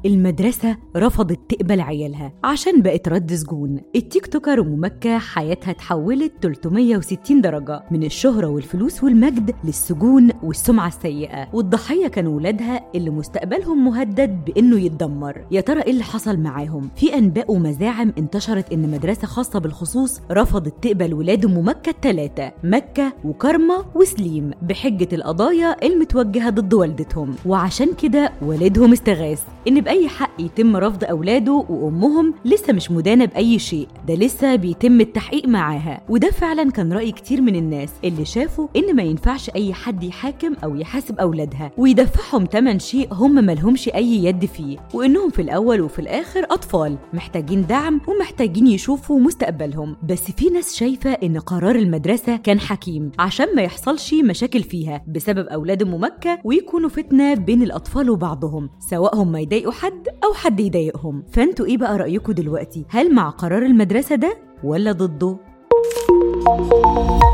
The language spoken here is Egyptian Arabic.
المدرسة رفضت تقبل عيالها عشان بقت رد سجون التيك توكر أم مكة حياتها اتحولت 360 درجة من الشهرة والفلوس والمجد للسجون والسمعة السيئة والضحية كانوا ولادها اللي مستقبلهم مهدد بإنه يتدمر يا ترى إيه اللي حصل معاهم في أنباء ومزاعم انتشرت إن مدرسة خاصة بالخصوص رفضت تقبل ولاد أم مكة الثلاثة مكة وكرمة وسليم بحجة القضايا المتوجهة ضد والدتهم وعشان كده والدهم استغاث إن بأي حق يتم رفض أولاده وأمهم لسه مش مدانة بأي شيء ده لسه بيتم التحقيق معاها وده فعلا كان رأي كتير من الناس اللي شافوا إن ما ينفعش أي حد يحاكم أو يحاسب أولادها ويدفعهم تمن شيء هم ملهمش أي يد فيه وإنهم في الأول وفي الآخر أطفال محتاجين دعم ومحتاجين يشوفوا مستقبلهم بس في ناس شايفة إن قرار المدرسة كان حكيم عشان ما يحصلش مشاكل فيها بسبب أولاد أم مكة ويكونوا فتنة بين الأطفال وبعضهم سواء هم يضايقوا حد أو حد يضايقهم فانتوا إيه بقى رأيكم دلوقتي هل مع قرار المدرسة ده ولا ضده؟